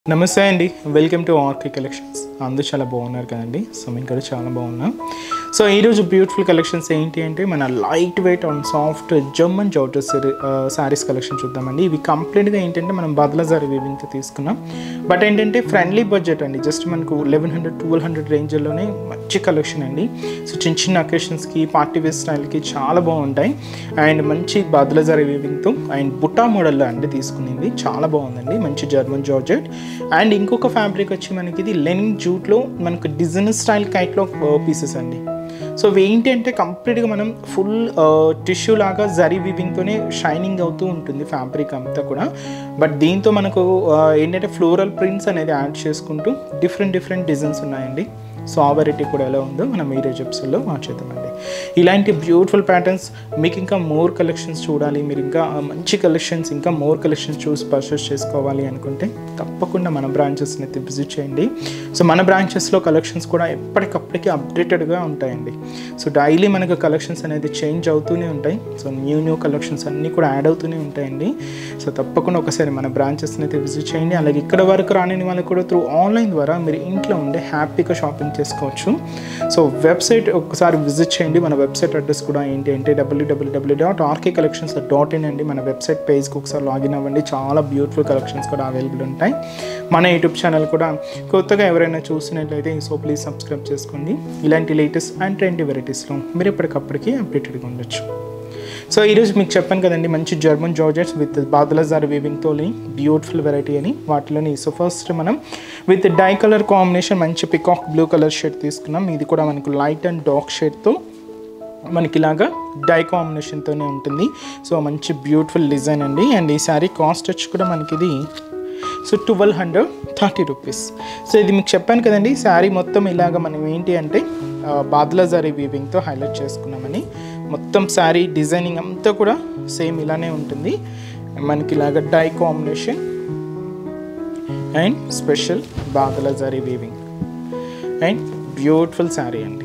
నమస్తే అండి welcome to RK collections అందరూ చాలా బాగున్నారు కదండి సో మేము కూడా చాలా బాగున్నాం సో ఈరోజు బ్యూటిఫుల్ కలెక్షన్స్ ఏంటి అంటే మన light weight and soft German జౌటర్ శారీస్ కలెక్షన్ చూద్దామండి ఇవి కంప్లీట్గా ఏంటంటే మనం బదలజారి వీవింగ్తో తీసుకున్నాం బట్ ఏంటంటే ఫ్రెండ్లీ బడ్జెట్ అండి జస్ట్ మనకు లెవెన్ హండ్రెడ్ ట్వెల్వ్ హండ్రెడ్ రేంజ్లోనే మంచి కలెక్షన్ అండి సో చిన్న చిన్న అకేషన్స్కి పార్టీ వేర్ స్టైల్కి చాలా బాగుంటాయి అండ్ మంచి బదలజారి వీవింగ్తో అండ్ బుట్టా మోడల్లో అండి తీసుకునింది చాలా బాగుందండి మంచి జర్మన్ జార్జెట్ అండ్ ఇంకొక ఫ్యాబ్రిక్ వచ్చి మనకి ఇది లెనిన్ జూట్లో మనకు డిజైన్ స్టైల్ కైట్లో పీసెస్ అండి సో ఇవి ఏంటి అంటే కంప్లీట్గా మనం ఫుల్ టిష్యూ లాగా జరీ వివింగ్తోనే షైనింగ్ అవుతూ ఉంటుంది ఫ్యాబ్రిక్ అంతా కూడా బట్ దీంతో మనకు ఆ, ఏంటంటే ఫ్లోరల్ ప్రింట్స్ అనేది యాడ్ చేసుకుంటూ డిఫరెంట్ డిఫరెంట్ డిజైన్స్ ఉన్నాయండి సో ఆ వెరైటీ కూడా ఎలా ఉందో మనం ఈ రోజు ఎపిసోడ్లో మార్చేద్దామండి ఇలాంటి బ్యూటిఫుల్ ప్యాటర్న్స్ మీకు ఇంకా మోర్ కలెక్షన్స్ చూడాలి మీరు ఇంకా మంచి కలెక్షన్స్ ఇంకా మోర్ కలెక్షన్స్ చూసి పర్చేస్ చేసుకోవాలి అనుకుంటే తప్పకుండా మన బ్రాంచెస్ని అయితే విజిట్ చేయండి సో మన బ్రాంచెస్లో కలెక్షన్స్ కూడా ఎప్పటికప్పటికి అప్డేటెడ్గా ఉంటాయండి సో డైలీ మనకు కలెక్షన్స్ అనేది చేంజ్ అవుతూనే ఉంటాయి సో న్యూ న్యూ కలెక్షన్స్ అన్నీ కూడా యాడ్ అవుతూనే ఉంటాయండి సో తప్పకుండా ఒకసారి మన బ్రాంచెస్ని అయితే విజిట్ చేయండి అలాగే ఇక్కడ వరకు రాని వాళ్ళకి కూడా త్రూ ఆన్లైన్ ద్వారా మీరు ఇంట్లో ఉండే హ్యాపీగా షాపింగ్ చేసుకోవచ్చు సో వెబ్సైట్ ఒకసారి విజిట్ చేయండి మన వెబ్సైట్ అడ్రస్ కూడా ఏంటి అంటే W W W dot RK collections dot in అండి మన వెబ్సైట్ పేజ్కి ఒకసారి లాగిన్ అవ్వండి చాలా బ్యూటిఫుల్ కలెక్షన్స్ కూడా అవైలబుల్ ఉంటాయి మన యూట్యూబ్ ఛానల్ కూడా కొత్తగా ఎవరైనా చూసినట్లయితే సో ప్లీజ్ సబ్స్క్రైబ్ చేసుకోండి ఇలాంటి లేటెస్ట్ అండ్ ట్రెండీ వెరైటీస్లో మీరు ఎప్పటికప్పటికి అప్డేటెడ్గా ఉండొచ్చు సో ఈరోజు మీకు చెప్పాను కదండి మంచి జర్మన్ జార్జెట్స్ విత్ బాదలజార్ వీవింగ్తో బ్యూటిఫుల్ వెరైటీ అని వాటిలోని సో ఫస్ట్ మనం విత్ డై కలర్ కాంబినేషన్ మంచి పికాక్ బ్లూ కలర్ షేడ్ తీసుకున్నాం ఇది కూడా మనకు లైట్ అండ్ డార్క్ షేడ్తో మనకి ఇలాగా డై కాంబినేషన్తోనే ఉంటుంది సో మంచి బ్యూటిఫుల్ డిజైన్ అండి అండ్ ఈ శారీ కాస్ట్ వచ్చి కూడా మనకి ఇది so twelve hundred thirty rupees so ఇది మీకు చెప్పాను కదండి శారీ మొత్తం ఇలాగ మనం ఏంటి అంటే బాద్లా జారీ వీవింగ్తో హైలైట్ చేసుకున్నామని మొత్తం శారీ డిజైనింగ్ అంతా కూడా సేమ్ ఇలానే ఉంటుంది మనకి ఇలాగ dye combination and special badla zari weaving and beautiful saree అండి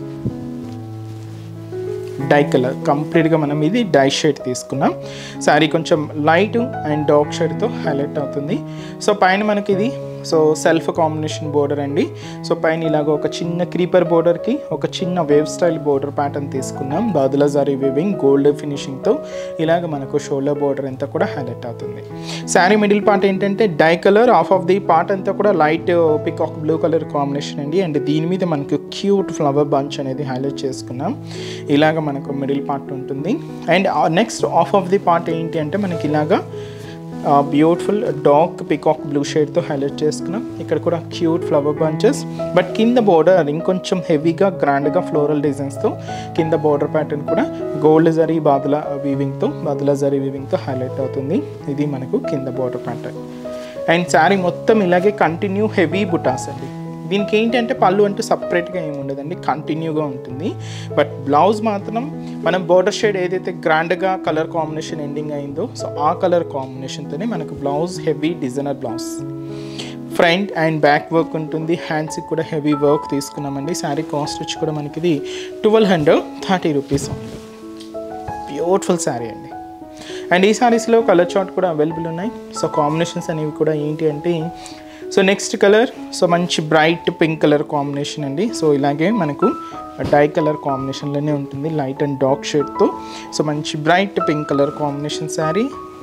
డై కలర్ కంప్లీట్గా మనం ఇది డై షేడ్ తీసుకున్నాం శారీ కొంచెం లైట్ అండ్ డార్క్ షేడ్తో హైలైట్ అవుతుంది సో పైన మనకి ఇది సో సెల్ఫ్ కాంబినేషన్ బోర్డర్ అండి సో పైన ఇలాగ ఒక చిన్న క్రీపర్ బోర్డర్కి ఒక చిన్న వేవ్ స్టైల్ బోర్డర్ ప్యాటర్న్ తీసుకున్నాం బాదులా జారీ వేవింగ్ గోల్డ్ ఫినిషింగ్తో ఇలాగ మనకు షోల్డర్ బోర్డర్ అంతా కూడా హైలైట్ అవుతుంది శారీ మిడిల్ పార్ట్ ఏంటంటే dye colour half of the part అంతా కూడా light peacock blue colour combination అండి అండ్ దీని మీద మనకు క్యూట్ ఫ్లవర్ బంచ్ అనేది హైలైట్ చేసుకున్నాం ఇలాగ మనకు మిడిల్ పార్ట్ ఉంటుంది and next half of the part ఏంటి అంటే మనకి ఇలాగా బ్యూటిఫుల్ డార్క్ పికాక్ బ్లూ షేడ్తో హైలైట్ చేసుకున్నాం ఇక్కడ కూడా క్యూట్ ఫ్లవర్ బంచెస్ బట్ కింద బోర్డర్ ఇంకొంచెం హెవీగా గ్రాండ్గా ఫ్లోరల్ డిజైన్స్తో కింద బోర్డర్ ప్యాటర్న్ కూడా గోల్డ్ జరీ బాదుల వీవింగ్తో బాదుల జరీ వీవింగ్తో హైలైట్ అవుతుంది ఇది మనకు కింద బోర్డర్ ప్యాటర్న్ అండ్ శారీ మొత్తం ఇలాగే కంటిన్యూ హెవీ బుటాస్ అండి దీనికి ఏంటంటే పళ్ళు అంటూ సపరేట్గా ఏమి ఉండదండి కంటిన్యూగా ఉంటుంది బట్ బ్లౌజ్ మాత్రం మనం బోర్డర్ షేడ్ ఏదైతే గ్రాండ్గా కలర్ కాంబినేషన్ ఎండింగ్ అయిందో సో ఆ కలర్ కాంబినేషన్తోనే మనకు blouse heavy designer blouse front and back work ఉంటుంది హ్యాండ్స్కి కూడా హెవీ వర్క్ తీసుకున్నామండి శారీ కాస్ట్ వచ్చి కూడా మనకి ఇది twelve hundred thirty rupees beautiful saree అండి అండ్ ఈ శారీస్లో కలర్ చార్ట్ కూడా అవైలబుల్ ఉన్నాయి సో కాంబినేషన్స్ అనేవి కూడా ఏంటి అంటే సో నెక్స్ట్ కలర్ సో మంచి బ్రైట్ పింక్ కలర్ కాంబినేషన్ అండి సో ఇలాగే మనకు డై కలర్ కాంబినేషన్లోనే ఉంటుంది లైట్ అండ్ డార్క్ షేడ్తో సో మంచి bright pink colour combination sari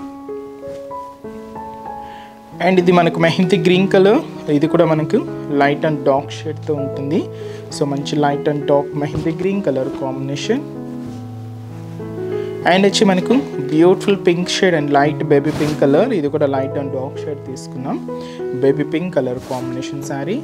and ఇది మనకు మెహందీ గ్రీన్ కలర్ ఇది కూడా మనకు లైట్ అండ్ డార్క్ షేడ్తో ఉంటుంది సో మంచి light and dark mehndi green colour combination and వచ్చి మనకు beautiful pink shade and light baby pink colour ఇది కూడా లైట్ అండ్ డార్క్ షేడ్ తీసుకున్నాం baby pink colour combination sari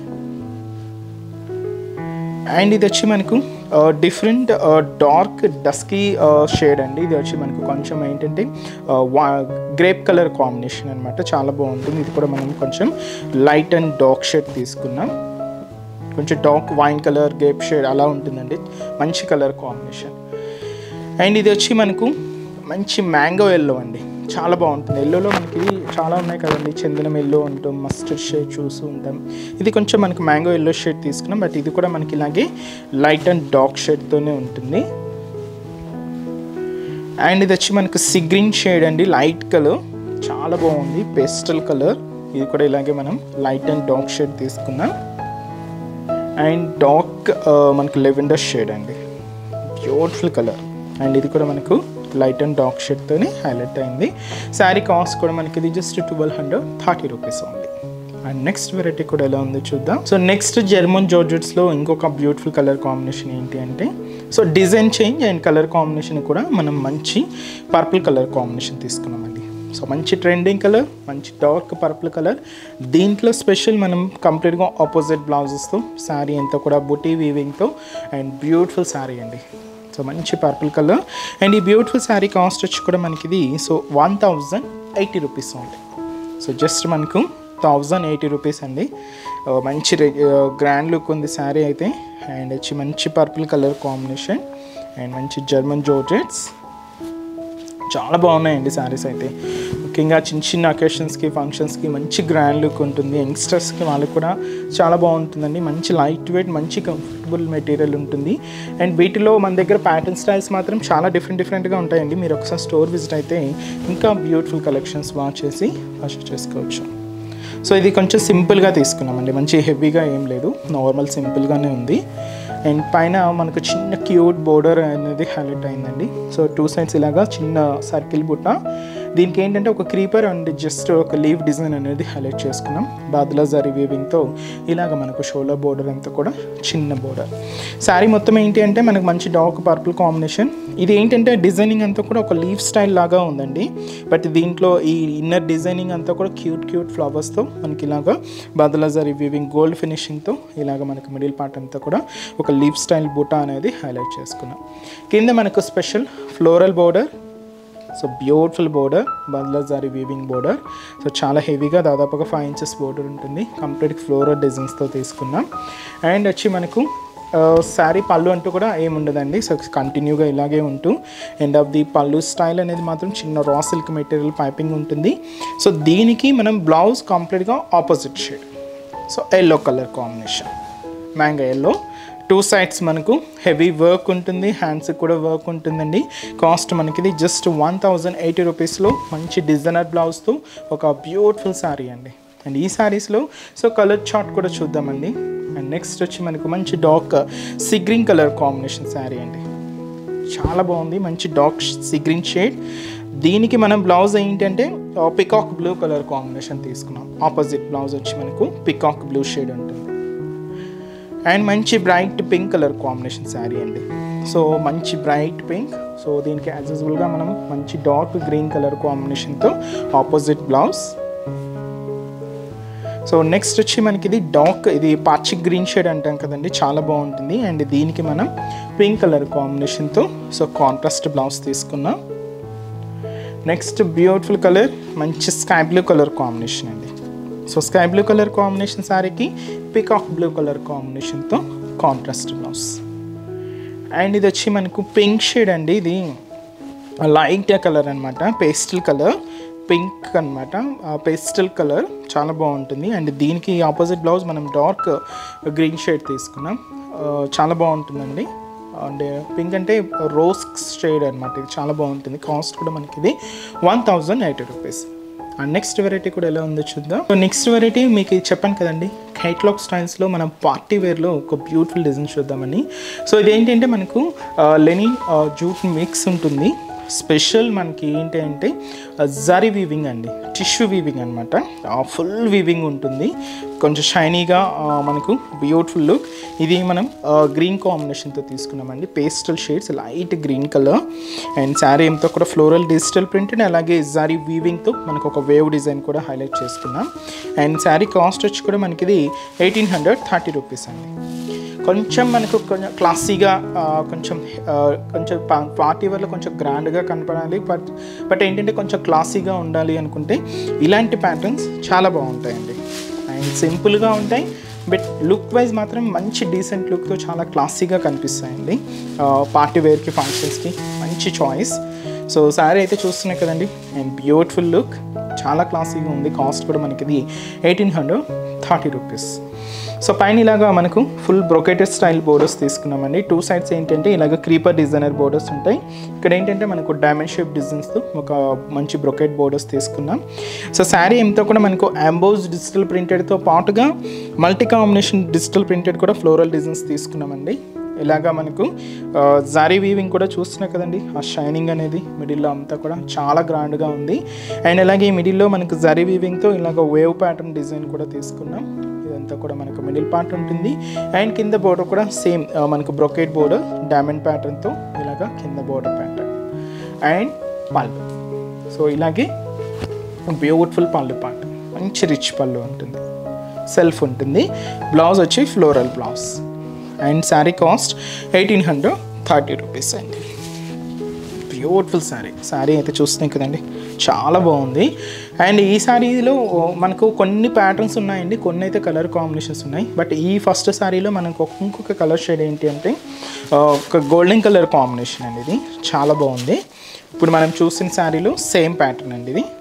and ఇది వచ్చి మనకు డిఫరెంట్ డార్క్ డస్కీ షేడ్ అండి ఇది వచ్చి మనకు కొంచెం ఏంటంటే గ్రేప్ కలర్ కాంబినేషన్ అనమాట చాలా బాగుంటుంది ఇది కూడా మనం కొంచెం లైట్ అండ్ డార్క్ షేడ్ తీసుకున్నాం కొంచెం dark wine colour grape shade అలా ఉంటుందండి మంచి కలర్ కాంబినేషన్ అండ్ ఇది వచ్చి మనకు మంచి మ్యాంగో ఎల్లో అండి చాలా బాగుంటుంది ఎల్లోలో మనకి చాలా ఉన్నాయి కదండి చందనం ఎల్లో ఉంటాం మస్టర్డ్ షేడ్ చూస్తూ ఉంటాం ఇది కొంచెం మనకి మ్యాంగో ఎల్లో షేడ్ తీసుకున్నాం బట్ ఇది కూడా మనకి ఇలాగే లైట్ అండ్ డార్క్ షేడ్తోనే ఉంటుంది అండ్ ఇది వచ్చి మనకు సిగ్రీన్ షేడ్ అండి లైట్ కలర్ చాలా బాగుంది పేస్టల్ కలర్ ఇది కూడా ఇలాగే మనం లైట్ అండ్ డార్క్ షేడ్ తీసుకున్నాం అండ్ డార్క్ మనకు లెవెండర్ షేడ్ అండి బ్యూటిఫుల్ కలర్ అండ్ ఇది కూడా మనకు లైట్ అండ్ డార్క్ షేడ్తోనే హైలైట్ అయింది శారీ కాస్ట్ కూడా మనకి ఇది just twelve hundred thirty rupees ఉంది అండ్ నెక్స్ట్ వెరైటీ కూడా ఎలా ఉందో చూద్దాం సో నెక్స్ట్ జర్మన్ జార్జెట్స్లో ఇంకొక బ్యూటిఫుల్ కలర్ కాంబినేషన్ ఏంటి అంటే so design change and colour combination కూడా మనం మంచి పర్పుల్ కలర్ కాంబినేషన్ తీసుకున్నామండి సో మంచి ట్రెండింగ్ కలర్ మంచి డార్క్ పర్పుల్ కలర్ దీంట్లో స్పెషల్ మనం కంప్లీట్గా ఆపోజిట్ బ్లౌజెస్తో శారీ అంతా కూడా బుటీ వీవింగ్తో అండ్ బ్యూటిఫుల్ శారీ అండి సో మంచి పర్పుల్ కలర్ అండ్ ఈ బ్యూటిఫుల్ శారీ కాస్ట్ వచ్చి కూడా మనకి ఇది so one thousand eighty rupees ఉంది సో జస్ట్ మనకు థౌజండ్ ఎయిటీ రూపీస్ అండి ఆ, మంచి గ్రాండ్ లుక్ ఉంది శారీ అయితే అండ్ వచ్చి మంచి పర్పుల్ కలర్ కాంబినేషన్ అండ్ మంచి జర్మన్ జోర్జెట్స్ చాలా బాగున్నాయండి శారీస్ అయితే ముఖ్యంగా చిన్న చిన్న అకేషన్స్కి ఫంక్షన్స్కి మంచి గ్రాండ్ లుక్ ఉంటుంది యంగ్స్టర్స్కి వాళ్ళకి కూడా చాలా బాగుంటుందండి మంచి లైట్ వెయిట్ మంచి కంఫర్టబుల్ మెటీరియల్ ఉంటుంది అండ్ వీటిలో మన దగ్గర ప్యాటర్న్ స్టైల్స్ మాత్రం చాలా డిఫరెంట్ డిఫరెంట్గా ఉంటాయండి మీరు ఒకసారి స్టోర్ విజిట్ అయితే ఇంకా బ్యూటిఫుల్ కలెక్షన్స్ వాచ్ చేసి పర్చేస్ చేసుకోవచ్చు సో ఇది కొంచెం సింపుల్గా తీసుకున్నామండి మంచి హెవీగా ఏం లేదు నార్మల్ సింపుల్గానే ఉంది అండ్ పైన మనకు చిన్న క్యూట్ బోర్డర్ అనేది హైలైట్ అయిందండి సో టూ సైడ్స్ ఇలాగా చిన్న సర్కిల్ బుట్ట దీనికి ఏంటంటే ఒక క్రీపర్ అండ్ జస్ట్ ఒక లీవ్ డిజైన్ అనేది హైలైట్ చేసుకున్నాం బాద్లా జరీ వీవింగ్తో ఇలాగ మనకు షోలో బోర్డర్ అంతా కూడా చిన్న బోర్డర్ శారీ మొత్తం ఏంటి అంటే మనకు మంచి డార్క్ పర్పుల్ కాంబినేషన్ ఇది ఏంటంటే డిజైనింగ్ అంతా కూడా ఒక లీవ్ స్టైల్ లాగా ఉందండి బట్ దీంట్లో ఈ ఇన్నర్ డిజైనింగ్ అంతా కూడా క్యూట్ క్యూట్ ఫ్లవర్స్తో మనకి ఇలాగా బాదలా జరీ వీవింగ్ గోల్డ్ ఫినిషింగ్తో ఇలాగ మనకి మిడిల్ పార్ట్ అంతా కూడా ఒక లీవ్ స్టైల్ బుటా అనేది హైలైట్ చేసుకున్నాం కింద మనకు special floral border so beautiful border బంద్లా జారీ వీవింగ్ బోర్డర్ సో చాలా హెవీగా దాదాపుగా ఫైవ్ ఇంచెస్ బోర్డర్ ఉంటుంది కంప్లీట్ ఫ్లోరల్ డిజైన్స్తో తీసుకున్నాం అండ్ వచ్చి మనకు శారీ పళ్ళు అంటూ కూడా ఏముండదండి సో కంటిన్యూగా ఇలాగే ఉంటూ end of the pallu style అనేది మాత్రం చిన్న రా సిల్క్ మెటీరియల్ పైపింగ్ ఉంటుంది సో దీనికి మనం బ్లౌజ్ కంప్లీట్గా opposite shade so yellow colour combination mango yellow two sides మనకు హెవీ వర్క్ ఉంటుంది హ్యాండ్స్కి కూడా వర్క్ ఉంటుందండి కాస్ట్ మనకి ఇది జస్ట్ వన్ థౌజండ్ ఎయిటీ రూపీస్లో మంచి డిజైనర్ బ్లౌజ్తో ఒక బ్యూటిఫుల్ శారీ అండి అండ్ ఈ శారీస్లో సో కలర్ చార్ట్ కూడా చూద్దామండి అండ్ నెక్స్ట్ వచ్చి మనకు మంచి dark sea green colour combination sari అండి చాలా బాగుంది మంచి డార్క్ సిగ్రీన్ షేడ్ దీనికి మనం బ్లౌజ్ ఏంటంటే పికాక్ బ్లూ కలర్ కాంబినేషన్ తీసుకున్నాం ఆపోజిట్ బ్లౌజ్ వచ్చి మనకు పికాక్ బ్లూ షేడ్ ఉంటుంది అండ్ మంచి bright pink colour combination sari అండి సో మంచి బ్రైట్ పింక్ సో దీనికి యాజ్ యూజువల్గా మనం మంచి డార్క్ గ్రీన్ కలర్ కాంబినేషన్తో ఆపోజిట్ బ్లౌజ్ సో నెక్స్ట్ వచ్చి మనకి ఇది డార్క్ ఇది పాచి గ్రీన్ షేడ్ అంటాం కదండి చాలా బాగుంటుంది అండ్ దీనికి మనం పింక్ కలర్ కాంబినేషన్తో సో కాంట్రాస్ట్ బ్లౌజ్ తీసుకున్నాం నెక్స్ట్ బ్యూటిఫుల్ కలర్ మంచి స్కై బ్లూ కలర్ కాంబినేషన్ అండి so sky blue colour combination శారీకి పికాక్ బ్లూ కలర్ కాంబినేషన్తో కాంట్రాస్ట్ బ్లౌజ్ అండ్ ఇది వచ్చి మనకు పింక్ షేడ్ అండి ఇది లైట్ కలర్ అనమాట పేస్టల్ కలర్ పింక్ అనమాట పేస్టల్ కలర్ చాలా బాగుంటుంది అండ్ దీనికి ఆపోజిట్ బ్లౌజ్ మనం డార్క్ గ్రీన్ షేడ్ తీసుకున్నాం ఆ, చాలా బాగుంటుందండి అండ్ పింక్ అంటే రోజ్ షేడ్ అనమాట ఇది చాలా బాగుంటుంది కాస్ట్ కూడా మనకి ఇది one thousand eighty rupees and next variety కూడా ఎలా ఉందో చూద్దాం సో నెక్స్ట్ వెరైటీ మీకు ఇది చెప్పాను కదండి కైట్లాక్ స్టైల్స్లో మనం పార్టీ వేర్లో ఒక బ్యూటిఫుల్ డిజైన్ చూద్దామని సో ఇదేంటంటే మనకు లెనిన్ జూట్ మిక్స్ ఉంటుంది స్పెషల్ మనకి ఏంటి అంటే జరీ వీవింగ్ అండి టిష్యూ వీవింగ్ అనమాట ఫుల్ వీవింగ్ ఉంటుంది కొంచెం షైనీగా మనకు బ్యూటిఫుల్ లుక్ ఇది మనం గ్రీన్ కాంబినేషన్తో తీసుకున్నామండి pastel shades light green colour and sari ఏంతో కూడా ఫ్లోరల్ డిజిటల్ ప్రింట్ అండ్ అలాగే జరీ వీవింగ్తో మనకు ఒక వేవ్ డిజైన్ కూడా హైలైట్ చేసుకున్నాం అండ్ శారీ కాస్ట్ వచ్చి కూడా మనకి ఇది ఎయిటీన్ హండ్రెడ్ థర్టీ రూపీస్ అండి కొంచెం మనకు కొంచెం క్లాసీగా ఆ, కొంచెం ఆ, కొంచెం పా- పార్టీ వల్ల కొంచెం గ్రాండ్గా కనపడాలి బట్ బట్ ఏంటంటే కొంచెం క్లాసీగా ఉండాలి అనుకుంటే ఇలాంటి ప్యాటర్న్స్ చాలా బాగుంటాయండి అండ్ సింపుల్గా ఉంటాయి బట్ లుక్ వైజ్ మాత్రం మంచి డీసెంట్ లుక్తో చాలా క్లాసీగా కనిపిస్తాయండి పార్టీ వేర్కి ఫంక్షన్స్కి మంచి చాయిస్ సో శారీ అయితే చూస్తున్నాయి కదండి అండ్ బ్యూటిఫుల్ లుక్ చాలా క్లాసీగా ఉంది కాస్ట్ కూడా మనకి ఇది eighteen hundred thirty rupees so పైన ఇలాగా మనకు ఫుల్ బ్రొకేటెడ్ స్టైల్ బోర్డర్స్ తీసుకున్నామండి టూ సైడ్స్ ఏంటంటే ఇలాగ క్రీపర్ డిజైనర్ బోర్డర్స్ ఉంటాయి ఇక్కడ ఏంటంటే మనకు డైమండ్ షేప్ డిజైన్స్తో ఒక మంచి బ్రొకెట్ బోర్డర్స్ తీసుకున్నాం సో శారీ ఎంతో కూడా మనకు అంబోజ్ డిజిటల్ ప్రింటెడ్తో పాటుగా మల్టీ కాంబినేషన్ డిజిటల్ ప్రింటెడ్ కూడా ఫ్లోరల్ డిజైన్స్ తీసుకున్నామండి ఇలాగా మనకు ఆ, జారీ వీవింగ్ కూడా చూస్తున్నాం కదండి ఆ షైనింగ్ అనేది మిడిల్లో అంతా కూడా చాలా గ్రాండ్గా ఉంది అండ్ అలాగే ఈ మిడిల్లో మనకు జరీ వీవింగ్తో ఇలాగ వేవ్ ప్యాటర్న్ డిజైన్ కూడా తీసుకున్నాం ఇదంతా కూడా మనకు మిడిల్ పార్ట్ ఉంటుంది అండ్ కింద బోర్డర్ కూడా సేమ్ మనకు బ్రొకేట్ బోర్డర్ డైమండ్ ప్యాటర్న్తో ఇలాగా కింద border pattern and pallu so ఇలాగే బ్యూటిఫుల్ పళ్ళు పార్ట్ మంచి రిచ్ పళ్ళు ఉంటుంది సెల్ఫ్ ఉంటుంది బ్లౌజ్ వచ్చి floral blouse and sari cost eighteen hundred thirty rupees అండి బ్యూటిఫుల్ శారీ శారీ అయితే చూస్తున్నాయి కదండి చాలా బాగుంది అండ్ ఈ శారీలో మనకు కొన్ని ప్యాటర్న్స్ ఉన్నాయండి కొన్ని అయితే కలర్ కాంబినేషన్స్ ఉన్నాయి బట్ ఈ ఫస్ట్ శారీలో మనకు ఒక- ఇంకొక కలర్ షేడ్ ఏంటి అంటే ఆ, ఒక గోల్డెన్ కలర్ కాంబినేషన్ అండి ఇది చాలా బాగుంది ఇప్పుడు మనం చూసిన శారీలో సేమ్ ప్యాటర్న్ అండి ఇది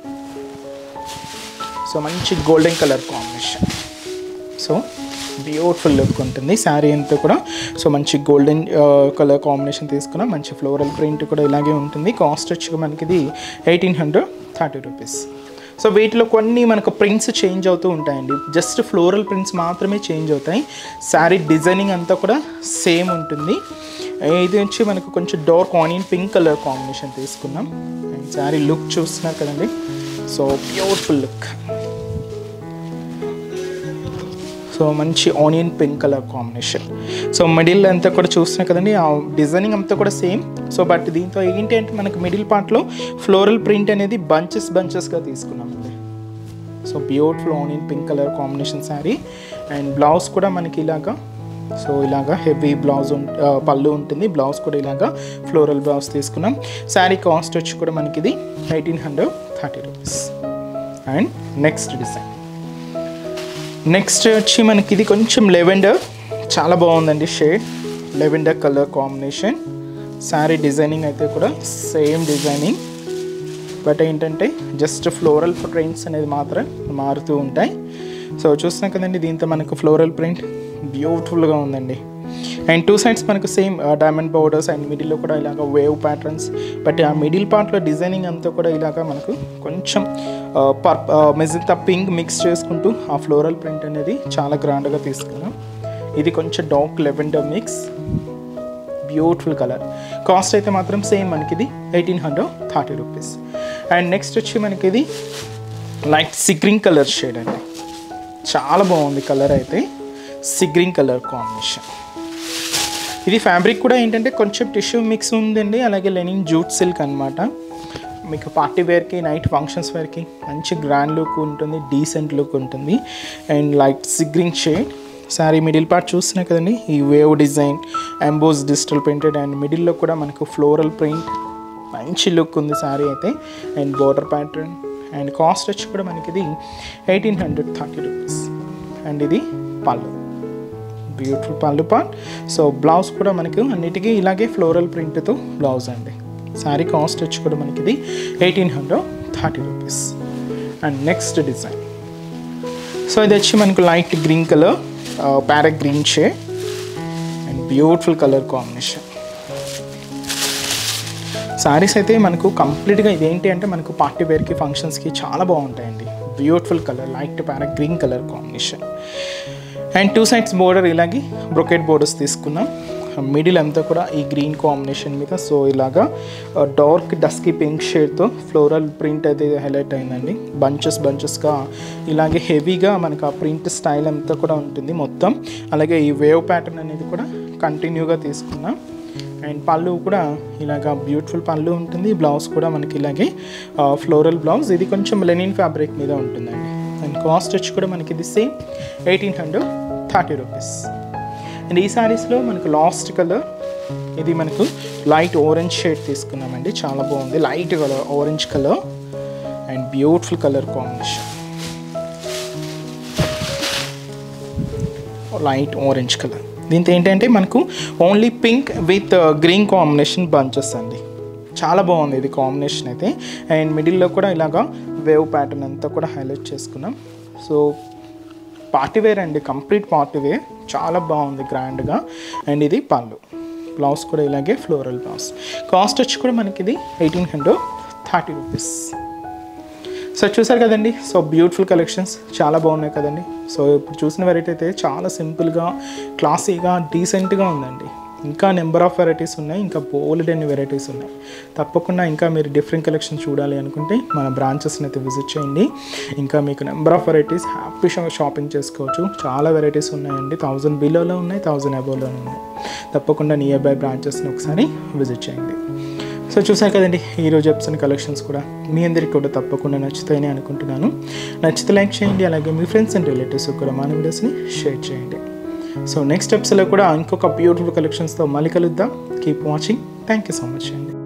సో మంచి golden colour combination so beautiful look ఉంటుంది శారీ అంతా కూడా సో మంచి గోల్డెన్ కలర్ కాంబినేషన్ తీసుకున్నాం మంచి ఫ్లోరల్ ప్రింట్ కూడా ఇలాగే ఉంటుంది కాస్ట్ వచ్చి మనకి ఇది eighteen hundred thirty rupees so వీటిలో కొన్ని మనకు ప్రింట్స్ చేంజ్ అవుతూ ఉంటాయండి జస్ట్ ఫ్లోరల్ ప్రింట్స్ మాత్రమే చేంజ్ అవుతాయి శారీ డిజైనింగ్ అంతా కూడా సేమ్ ఉంటుంది ఇది వచ్చి మనకు కొంచెం dark onion pink colour combination తీసుకున్నాం అండ్ శారీ లుక్ చూస్తున్నారు కదండి సో బ్యూటిఫుల్ లుక్ సో మంచి onion pink colour combination so middle అంతా కూడా చూస్తున్నాం కదండి ఆ డిజైనింగ్ అంతా కూడా సేమ్ సో బట్ దీంతో ఏంటి అంటే మనకు మిడిల్ పార్ట్లో ఫ్లోరల్ ప్రింట్ అనేది బంచెస్ బంచెస్గా తీసుకున్నామండి so beautiful onion pink colour combination sari and blouse కూడా మనకి ఇలాగా సో ఇలాగా హెవీ బ్లౌజ్ ఉం- ఆ, పళ్ళు ఉంటుంది బ్లౌజ్ కూడా ఇలాగా ఫ్లోరల్ బ్లౌజ్ తీసుకున్నాం శారీ కాస్ట్ వచ్చి కూడా మనకి ఇది eighteen hundred thirty rupees and next design next వచ్చి మనకి ఇది కొంచెం లెవెండర్ చాలా బాగుందండి shade lavender colour combination sari designing అయితే కూడా సేమ్ డిజైనింగ్ బట్ ఏంటంటే జస్ట్ ఫ్లోరల్ ప్రింట్స్ అనేది మాత్రం మారుతూ ఉంటాయి సో చూస్తున్నాం కదండి దీంతో మనకు ఫ్లోరల్ ప్రింట్ బ్యూటిఫుల్గా ఉందండి అండ్ టూ సైడ్స్ మనకు సేమ్ డైమండ్ బోర్డర్స్ అండ్ మిడిల్లో కూడా ఇలాగ వేవ్ ప్యాటర్న్స్ బట్ ఆ మిడిల్ పార్ట్లో డిజైనింగ్ అంతా కూడా ఇలాగ మనకు కొంచెం పర్ మెజంతా పింక్ మిక్స్ చేసుకుంటూ ఆ ఫ్లోరల్ ప్రింట్ అనేది చాలా గ్రాండ్గా తీసుకున్నాం ఇది కొంచెం dark lavender mix beautiful colour cost అయితే మాత్రం సేమ్ మనకి ఇది eighteen hundred thirty rupees and next వచ్చి మనకి ఇది లైట్ సిగ్రింగ్ కలర్ షేడ్ అండి చాలా బాగుంది కలర్ అయితే సిగ్రింగ్ కలర్ కాంబినేషన్ ఇది ఫ్యాబ్రిక్ కూడా ఏంటంటే కొంచెం టిష్యూ మిక్స్ ఉందండి అలాగే లెనిన్ జూట్ సిల్క్ అనమాట మీకు పార్టీ వేర్కి నైట్ ఫంక్షన్స్ వేర్కి మంచి గ్రాండ్ లుక్ ఉంటుంది డీసెంట్ లుక్ ఉంటుంది and light sea green shade sari middle part చూస్తున్నాయి కదండి ఈ wave design emboss digital printed and మిడిల్లో కూడా మనకు ఫ్లోరల్ ప్రింట్ మంచి లుక్ ఉంది సారీ అయితే and border pattern and cost వచ్చి కూడా మనకి ఇది eighteen hundred thirty rupees and ఇది pallu beautiful pallu part so blouse కూడా మనకు అన్నిటికీ ఇలాగే ఫ్లోరల్ ప్రింట్తో బ్లౌజ్ అండి శారీ కాస్ట్ వచ్చి కూడా మనకి ఇది eighteen hundred thirty rupees and next design so ఇది వచ్చి మనకు light green colour parrot green shade and beautiful colour combination saris అయితే మనకు కంప్లీట్గా ఇదేంటి అంటే మనకు పార్టీ వేర్కి ఫంక్షన్స్కి చాలా బాగుంటాయండి beautiful colour light parrot green colour combination and two sides border ఇలాగే బ్రొకెట్ బోర్డర్స్ తీసుకున్నాం మిడిల్ అంతా కూడా ఈ గ్రీన్ కాంబినేషన్ మీద సో ఇలాగా డార్క్ డస్కీ పింక్ షేడ్తో ఫ్లోరల్ ప్రింట్ అయితే హైలైట్ అయిందండి బంచెస్ బంచెస్గా ఇలాగే హెవీగా మనకు ఆ ప్రింట్ స్టైల్ అంతా కూడా ఉంటుంది మొత్తం అలాగే ఈ వేవ్ ప్యాటర్న్ అనేది కూడా కంటిన్యూగా తీసుకున్నాం అండ్ పళ్ళు కూడా ఇలాగా బ్యూటిఫుల్ పళ్ళు ఉంటుంది బ్లౌజ్ కూడా మనకి ఇలాగే ఫ్లోరల్ బ్లౌజ్ ఇది కొంచెం లెనిన్ ఫ్యాబ్రిక్ మీద ఉంటుందండి అండ్ కాస్ట్ వచ్చి కూడా మనకి ఇది same eighteen hundred thirty rupees and ఈ శారీస్లో మనకు లాస్ట్ కలర్ ఇది మనకు లైట్ ఆరెంజ్ షేడ్ తీసుకున్నామండి చాలా బాగుంది light colour orange colour and beautiful colour combination light orange colour దీంతో ఏంటంటే మనకు only pink with green combination bunches అండి చాలా బాగుంది ఇది కాంబినేషన్ అయితే అండ్ మిడిల్లో కూడా ఇలాగా వేవ్ ప్యాటర్న్ అంతా కూడా హైలైట్ చేసుకున్నాం సో పార్టీ వేర్ అండి కంప్లీట్ పార్టీ వేర్ చాలా బాగుంది గ్రాండ్గా అండ్ ఇది పళ్ళు బ్లౌజ్ కూడా ఇలాగే ఫ్లోరల్ బ్లౌజ్ కాస్ట్ వచ్చి కూడా మనకి ఇది eighteen hundred thirty rupees so చూసారు కదండి సో బ్యూటిఫుల్ కలెక్షన్స్ చాలా బాగున్నాయి కదండి సో ఇప్పుడు చూసిన వెరైటీ అయితే చాలా సింపుల్గా క్లాసీగా డీసెంట్గా ఉందండి ఇంకా నెంబర్ ఆఫ్ వెరైటీస్ ఉన్నాయి ఇంకా బోల్డ్ అన్ని వెరైటీస్ ఉన్నాయి తప్పకుండా ఇంకా మీరు డిఫరెంట్ కలెక్షన్ చూడాలి అనుకుంటే మన బ్రాంచెస్ని అయితే విజిట్ చేయండి ఇంకా మీకు number of varieties happy shopping చేసుకోవచ్చు చాలా వెరైటీస్ ఉన్నాయండి థౌజండ్ బిలోలో ఉన్నాయి థౌజండ్ అబోలో ఉన్నాయి తప్పకుండా నియర్ బై బ్రాంచెస్ని ఒకసారి విజిట్ చేయండి సో చూసారు కదండి ఈరోజు ఎపిసోడ్ కలెక్షన్స్ కూడా మీ అందరికీ కూడా తప్పకుండా నచ్చుతాయని అనుకుంటున్నాను నచ్చితే లైక్ చేయండి అలాగే మీ ఫ్రెండ్స్ అండ్ రిలేటివ్స్ కూడా మన వీడియోస్ని షేర్ చేయండి సో నెక్స్ట్ ఎపిసోడ్లో కూడా ఇంకొక బ్యూటిఫుల్ కలెక్షన్స్తో మళ్ళీ కలుద్దాం keep watching thank you so much అండి